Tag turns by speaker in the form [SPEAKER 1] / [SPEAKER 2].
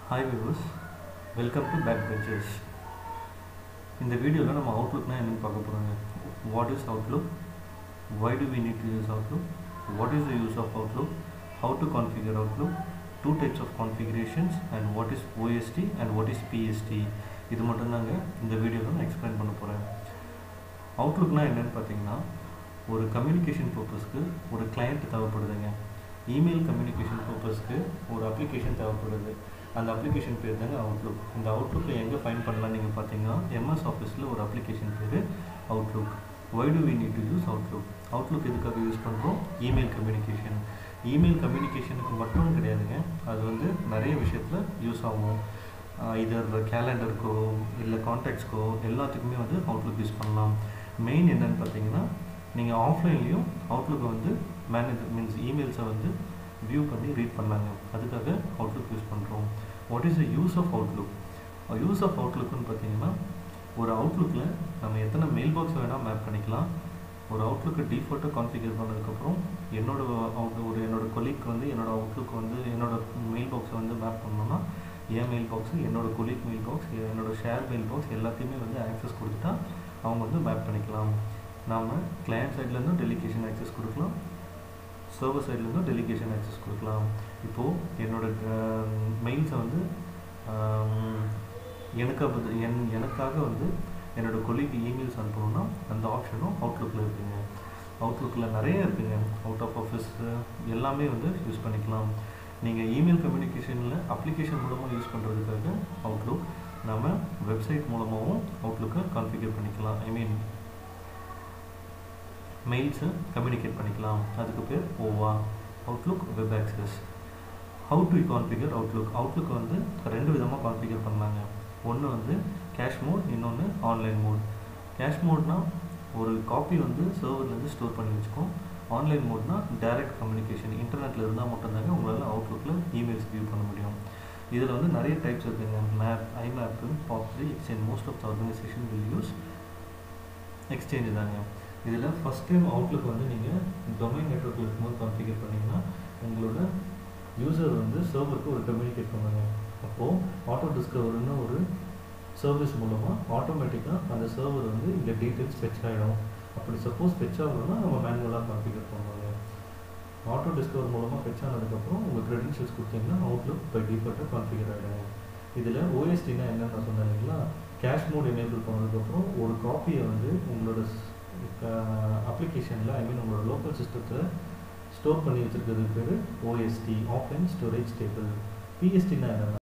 [SPEAKER 1] hi viewers welcome to back benchers இந்த வீடியோவில் நம்ம அவுட்லுக்னா என்னென்னு பார்க்க போகிறோங்க what is outlook why do we need to use outlook what is the use of outlook how to configure outlook two types of configurations and what is ost and what is pst இது மட்டும்தாங்க இந்த வீடியோவில் நான் explain பண்ண போகிறேன் அவுட்லுக்னா என்னென்னு பார்த்தீங்கன்னா ஒரு கம்யூனிகேஷன் பர்பஸ்க்கு ஒரு கிளையண்ட் தேவைப்படுதுங்க இமெயில் கம்யூனிகேஷன் பர்பஸ்க்கு ஒரு அப்ளிகேஷன் தேவைப்படுது அந்த அப்ளிகேஷன் பேர் தாங்க அவுட்லுக் இந்த அவுட்லுக்கில் எங்கே ஃபைன் பண்ணலாம் நீங்கள் பார்த்தீங்கன்னா எம்எஸ் ஆஃபீஸில் ஒரு அப்ளிகேஷன் பேர் outlook why do we need to use outlook outlook எதுக்காக யூஸ் பண்ணுறோம் இமெயில் கம்யூனிகேஷன் இமெயில் கம்யூனிகேஷனுக்கு மட்டும் கிடையாதுங்க அது வந்து நிறைய விஷயத்தில் யூஸ் ஆகும் இதர் கேலண்டருக்கோ இல்லை கான்டாக்ட்ஸ்க்கோ எல்லாத்துக்குமே வந்து அவுட்லுக் யூஸ் பண்ணலாம் மெயின் என்னன்னு பார்த்தீங்கன்னா நீங்கள் ஆஃப்லைன்லேயும் அவுட்லுக்கை வந்து மேனேஜ் மீன்ஸ் இமெயில்ஸை வந்து வியூ பண்ணி ரீட் பண்ணாங்க அதுக்காக அவுட்லுக் யூஸ் பண்ணுறோம் what is the use of outlook use of அவுட்லுக்குன்னு பார்த்தீங்கன்னா ஒரு அவுட்லுக்கில் நம்ம எத்தனை மெயில் பாக்ஸ் வேணால் மேப் பண்ணிக்கலாம் ஒரு அவுட்லுக்கு டிஃபால்ட்டாக கான்ஃபிகர் பண்ணதுக்கப்புறம் என்னோட அவுட் ஒரு என்னோட கொலீக் வந்து என்னோட அவுட்லுக் வந்து என்னோட மெயில் பாக்ஸை வந்து மேப் பண்ணோம்னா என் மெயில் பாக்ஸு என்னோட கொலீக் மெயில் பாக்ஸ் என்னோட ஷேர் மெயில் பாக்ஸ் எல்லாத்தையுமே வந்து ஆக்சஸ் கொடுத்துட்டா அவங்க வந்து மேப் பண்ணிக்கலாம் நாம் கிளையண்ட் சைட்லேருந்தும் டெலிகேஷன் ஆக்சஸ் கொடுக்கலாம் சர்வர் சைட்லேருந்தும் டெலிகேஷன் ஆக்சஸ் கொடுக்கலாம் இப்போது என்னோட மெயில்ஸை வந்து எனக்கு அப்படி என் எனக்காக வந்து என்னோடய கொலிக்கு இமெயில்ஸ் அனுப்பணும்னா அந்த ஆப்ஷனும் அவுட்லுக்கில் இருக்குங்க அவுட்லுக்கில் நிறைய இருக்குங்க அவுட் ஆஃப் ஆஃபீஸ் எல்லாமே வந்து யூஸ் பண்ணிக்கலாம் நீங்கள் இமெயில் கம்யூனிகேஷனில் அப்ளிகேஷன் மூலமாக யூஸ் பண்ணுறதுக்காக அவுட்லுக் நம்ம வெப்சைட் மூலமாகவும் அவுட்லுக்கை கான்ஃபிகர் பண்ணிக்கலாம் ஐ மீன் மெயில்ஸை கம்யூனிகேட் பண்ணிக்கலாம் அதுக்கு பேர் ஓவா outlook web access how to configure outlook outlook வந்து ரெண்டு விதமாக கான்ஃபிகர் பண்ணாங்க ஒன்று வந்து கேஷ் மோட் இன்னொன்று ஆன்லைன் மோட் கேஷ் மோட்னால் ஒரு காப்பி வந்து சர்வர்லேருந்து ஸ்டோர் பண்ணி வச்சுக்கோம் ஆன்லைன் மோட்னா டைரக்ட் கம்யூனிகேஷன் இன்டர்நெட்டில் இருந்தால் மட்டும்தாங்க உங்களால் அவுட்லுக்கில் இமெயில்ஸ் வியூ பண்ண முடியும் இதில் வந்து நிறைய டைப்ஸ் இருக்குங்க map IMAP POP three exchange most of the organization will use exchange தாங்க இதில் ஃபஸ்ட் டைம் அவுட்லுக் வந்து நீங்கள் டொமைன் நெட்ஒர்க்கில் இருக்கும்போது கான்ஃபிகர் பண்ணிங்கன்னா உங்களோட யூசர் வந்து சர்வருக்கு ஒரு கம்யூனிகேட் பண்ணுங்க அப்போது ஆட்டோ டிஸ்கவர்னு ஒரு சர்வீஸ் மூலமாக ஆட்டோமேட்டிக்காக அந்த சர்வர் வந்து இங்கே டீட்டெயில்ஸ் ஃபெச் ஆகிடும் அப்படி சப்போஸ் ஃபெச் ஆகணும்னா நம்ம மேனுவலாக கான்ஃபிகர் பண்ணுவாங்க ஆட்டோ டிஸ்கவர் மூலமாக ஃபெச் ஆனதுக்கப்புறம் உங்கள் க்ரெடென்ஷியல்ஸ் கொடுத்தீங்கன்னா அவுட்லுக் பை டிஃபால்ட்டாக கான்ஃபிகர் ஆகிடும் இதில் ஓஎஸ்டினா என்னென்னு நான் சொன்னேன் இல்லைங்களா கேஷ் மோட் எனேபிள் பண்ணதுக்கப்புறம் ஒரு காப்பியை வந்து உங்களோட அப்ளிகேஷனில் ஐ மீன் உங்களோட லோக்கல் சிஸ்டத்தில் ஸ்டோர் பண்ணி வச்சுருக்கிறது பேர் ஓஎஸ்டி ஆஃப்லைன் ஸ்டோரேஜ் டேபிள் பிஎஸ்டினா என்னென்னா